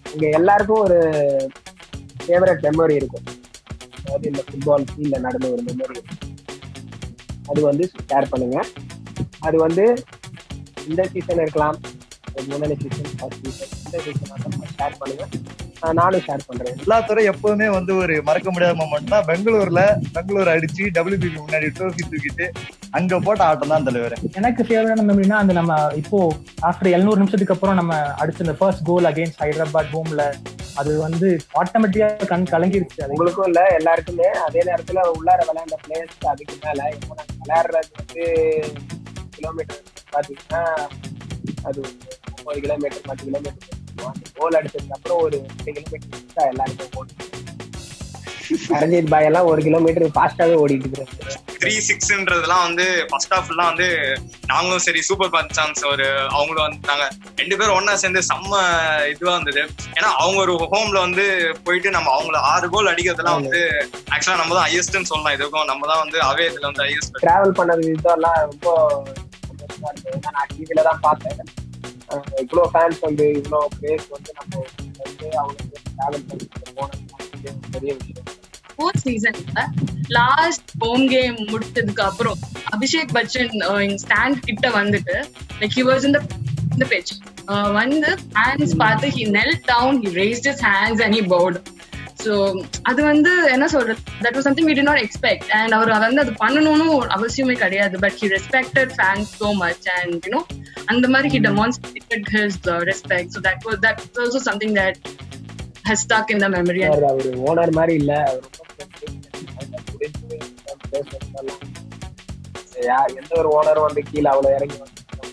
இங்க எல்லாருக்கும் ஒரு ஃபேவரட் மெமரி இருக்கும் அதாவது இந்த ஃபுட்பால் ஃபீல்ட்ல நடந்த ஒரு மெமரி அது வந்து ஷேர் பண்ணுங்க அது வந்து இந்த சீசன் இருக்கலாம் அதுக்கு முன்னாடி சீசன் ஃபர்ஸ்ட் சீசன் இந்த சீசன் ஷேர் பண்ணுங்க ஆஹ் நானும் ஷேர் பண்றேன் எல்லாத்துறை எப்பவுமே வந்து ஒரு மறக்க முடியாத மொமெண்ட் தான் பெங்களூர்ல பெங்களூர் அடிச்சு டபிள்யூபிபி முன்னாடி ட்ரோஃபி தூக்கிட்டு அங்க போட்ட ஆட்டம் தான் தலைவர் எனக்கு ஃபேவரட்டான மெமரினா அந்த நம்ம இப்போ ஆஃப்டர் எழுநூறு நிமிஷத்துக்கு அப்புறம் நம்ம அடிச்ச இந்த ஃபர்ஸ்ட் கோல் அகைன்ஸ்ட் ஹைதராபாத் ஹோம்ல அது வந்து ஆட்டோமேட்டிக்கா கண் கலங்கிருச்சு அது உங்களுக்கும் இல்ல எல்லாருக்குமே அதே நேரத்துல உள்ளார விளையாண்ட பிளேயர்ஸ் அதுக்கு மேல இப்போ நாங்க விளையாடுறது வந்து கிலோமீட்டர் பாத்தீங்கன்னா அது ஒன்பது கிலோமீட்டர் பத்து கிலோமீட்டர் அந்த கோல் அடிச்சதுக்கு அப்புறம் ஒரு ரெண்டு கிலோமீட்டர் எக்ஸ்ட்ரா எல்லாருக்கும் ஓடும் ரஞ்சித் பாய் எல்லாம் ஒரு கிலோமீட்டர் ஃபாஸ்டாவே ஓடிட்டு இருக்காரு த்ரீ சிக்ஸ்ன்றதுலாம் வந்து ஃபர்ஸ்ட் ஹாஃப்லாம் வந்து நாங்களும் சரி சூப்பர் பஞ்சான்ஸ் ஒரு அவங்களும் வந்துட்டாங்க ரெண்டு பேரும் ஒண்ணா சேர்ந்து செம்ம இதுவா இருந்தது ஏன்னா அவங்க ஒரு ஹோம்ல வந்து போயிட்டு நம்ம அவங்கள ஆறு கோல் அடிக்கிறதுலாம் வந்து ஆக்சுவலா நம்ம தான் ஹையஸ்ட்னு சொல்லலாம் இதுக்கும் நம்ம தான் வந்து அவே இதுல வந்து ஹையஸ்ட் டிராவல் பண்ணது இதெல்லாம் ரொம்ப சந்தோஷமா இருந்தது ஏன்னா நான் டிவில தான் பார்த்தேன் அஹ் இவ்வளோ ஃபேன்ஸ் வந்து இவ்வளோ பிளேஸ் வந்து நம்ம வந்து அவங்களுக்கு டிராவல் பண்ணிட்டு போனது வந்து ஒரு பெரிய விஷயம் ஃபோர்த் சீசன்ல லாஸ்ட் ஹோம் கேம் முடிச்சதுக்கு அப்புறம் அபிஷேக் பச்சன் ஸ்டாண்ட் கிட்ட வந்துட்டு லைக் ஹி வாஸ் இந்த இந்த பேஜ் வந்து ஹேண்ட்ஸ் பார்த்து he knelt down he raised his hands and he bowed so அது வந்து என்ன சொல்றது that was something we did not expect and அவர் வந்து அது பண்ணணும்னு அவசியமே கிடையாது but he respected fans so much and you know அந்த மாதிரி he demonstrated his respect so that was that also something that has stuck in the memory and அவர் அவர் ஓனர் மாதிரி இல்ல அவர் ரொம்ப friendly. அவர் புடிச்சு பேசுறதெல்லாம் யா- எந்த ஒரு ஓனரும் வந்து கீழே அவ்வளவு இறங்கி வந்து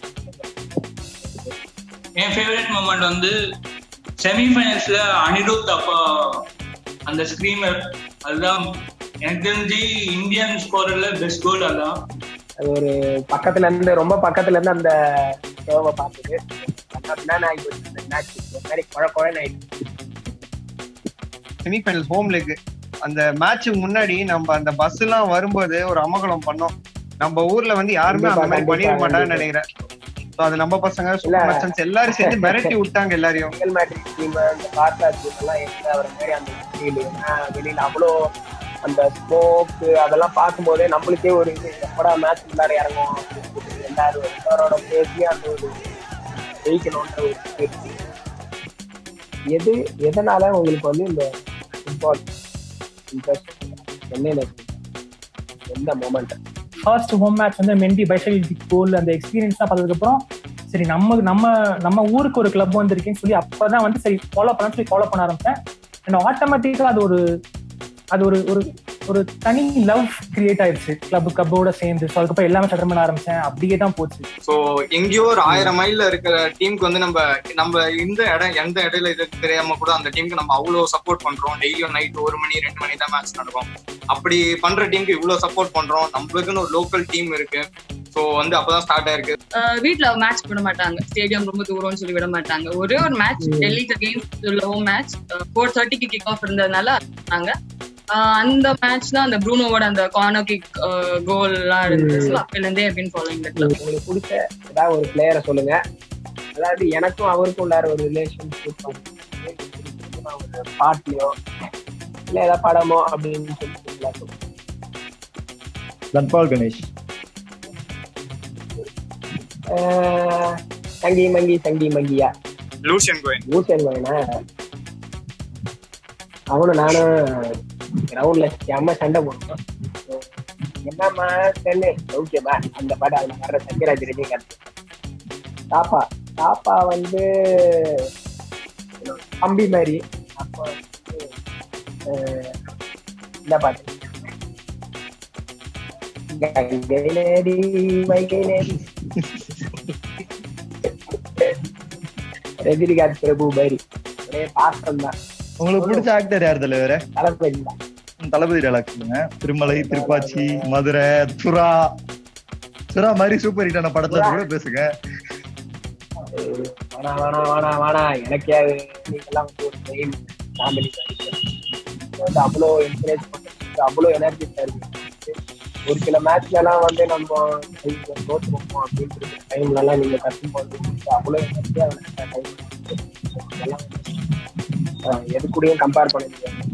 என் ஃபேவரட் மூமெண்ட் வந்து செமிஃபைனல்ஸ்ல அனிருத் அப்பா அந்த ஸ்க்ரீமர் அதுதான் எனக்கு தெரிஞ்சு இந்தியன் ஸ்கோரர்ல பெஸ்ட் கோல் அதான் அது ஒரு பக்கத்துல இருந்து ரொம்ப பக்கத்துல இருந்து அந்த ஷோவை பார்த்துட்டு அப்படின்னா ஆகி போச்சு அந்த மேட்ச் ஒரு மாதிரி குழ குழன்னு ஆயிடுச்சு செமிஃபைனல் ஹோம் லெக் அந்த மேட்சுக்கு முன்னாடி நம்ம அந்த பஸ் எல்லாம் வரும்போது ஒரு அமகலம் பண்ணோம் நம்ம ஊர்ல வந்து யாருமே அந்த மாதிரி பண்ணிட மாட்டாங்கன்னு நினைக்கிறேன் So அது நம்ம பசங்க இல்ல. சூப்பர் மச்சன்ஸ் எல்லாரும் சேர்ந்து மிரட்டி விட்டாங்க எல்லாரையும் ரியல் மேட்ரிக் டீம் இந்த பார்சா டீம் எல்லாம் எங்க வர மாதிரி அந்த ஃபீல் ஏன்னா வெளியில அவ்வளோ அந்த ஸ்மோக் அதெல்லாம் பார்க்கும்போதே நம்மளுக்கே ஒரு இது எப்படா மேட்ச் உள்ளார இறங்கும் அப்படின்னு சொல்லிட்டு எல்லாரும் எல்லாரோட பேசி அந்த ஒரு ஜெயிக்கணும்ன்ற ஒரு பேச்சு எது எதனால உங்களுக்கு வந்து இந்த ஃபுட்பால் இன்ட்ரெஸ்ட் சென்னையில இருக்கு? எந்த மூமெண்ட் ஃபர்ஸ்ட் ஹோம் மேட்ச் வந்து மெண்டி பைசைக்கிள் கோல் அந்த எக்ஸ்பீரியன்ஸ் தான் பார்த்ததுக்கு அப்புறம் சரி நம்ம நம்ம நம்ம ஊருக்கு ஒரு கிளப் வந்திருக்கேன்னு சொல்லி அப்பதான் வந்து சரி ஃபாலோ பண்ண சொல்லி ஃபாலோ பண்ண ஆரம்பிச்சேன் அண்ட் ஆட்டோமேட்டிக்கா அது ஒரு அது ஒரு ஒரு ஒரு தனி லவ் கிரியேட் ஆயிடுச்சு கிளப் கிளப்போட சேர்ந்து ஸோ அதுக்கப்புறம் எல்லாமே சட்டம் பண்ண ஆரம்பிச்சேன் அப்படியே தான் போச்சு சோ எங்கேயோ ஒரு ஆயிரம் மைல்ல இருக்கிற டீமுக்கு வந்து நம்ம நம்ம இந்த இடம் எந்த இடையில இது தெரியாம கூட அந்த டீமுக்கு நம்ம அவ்வளவு சப்போர்ட் பண்றோம் டெய்லியும் நைட் ஒரு மணி ரெண்டு மணி தான் மேட்ச் நடக்கும் அப்படி பண்ற டீமுக்கு இவ்வளவு சப்போர்ட் பண்றோம் நம்மளுக்குன்னு ஒரு லோக்கல் டீம் இருக்கு சோ வந்து அப்பதான் ஸ்டார்ட் ஆயிருக்கு uh, வீட்ல மேட்ச் விட மாட்டாங்க ஸ்டேடியம் ரொம்ப தூரம்னு சொல்லி விட மாட்டாங்க ஒரே ஒரு மேட்ச் டெல்லிக்கு அகெயின்ஸ்ட் உள்ள ஹோம் மேட்ச் ஃபோர் தேர்ட்டிக்கு கிக் ஆஃப் இருந்ததுனால நாங்க அந்த மேட்ச் தான் அந்த ப்ரூனோவோட அந்த கார்னர் கிக் கோல் எல்லாம் இருந்தது ஸோ அப்பையிலேருந்தே அப்படின்னு ஃபாலோயிங் த கிளப் உங்களுக்கு பிடிச்ச ஏதாவது ஒரு பிளேயரை சொல்லுங்க அதாவது எனக்கும் அவருக்கும் உள்ளார ஒரு ரிலேஷன்ஷிப் ஒரு பாட்லயோ இல்ல ஏதாவது படமோ அப்படின்னு சொல்லி சொல்லுங்க தன்பால் கணேஷ் ஆஹ் சங்கி மங்கி சங்கி மங்கியா லூஷியன் கோயின் மூசன் வேணா அவனும் நானும் கிரவுண்ட்ல செம்ம சண்டை போடுவோம் என்னம்மா சென்னு ஓகேப்பா அந்த படம் அதுல வர்ற சத்யராஜ் ரஜினிகாந்த் தாப்பா தாப்பா வந்து தம்பி மாதிரி அப்போ வந்து ஆஹ் இந்த பாட்டு கங்கை நேடி வைகை நேடி ரஜினிகாந்த் பிரபு மாதிரி ஒரே பாசம் தான் உங்களுக்கு பிடிச்ச ஆக்டர் யார் தலைவர் தளபதி தான் தளபதி டைலாக் சொல்லுங்க திருமலை திருப்பாச்சி மதுரை சுறா சுறா மாதிரி சூப்பர் ஹிட்டான படத்துல இருந்து கூட பேசுங்க வேணா வேணா வேணா வேணா எனக்கே அது நீங்கெல்லாம் வந்து ஒரு மெயின் காமெடி வந்து அவ்வளோ என்கரேஜ் பண்ணுறது அவ்வளோ எனர்ஜி இருக்கு ஒரு சில மேட்ச்ல எல்லாம் வந்து நம்ம தோற்றுருப்போம் அப்படின்னு இருக்கிற டைம்ல எல்லாம் நீங்க கட்டும் போது அவ்வளோ எனர்ஜியா டைம் இதெல்லாம் வந்து அஹ் எது கூடயும் கம்பேர் பண்ண முடியாது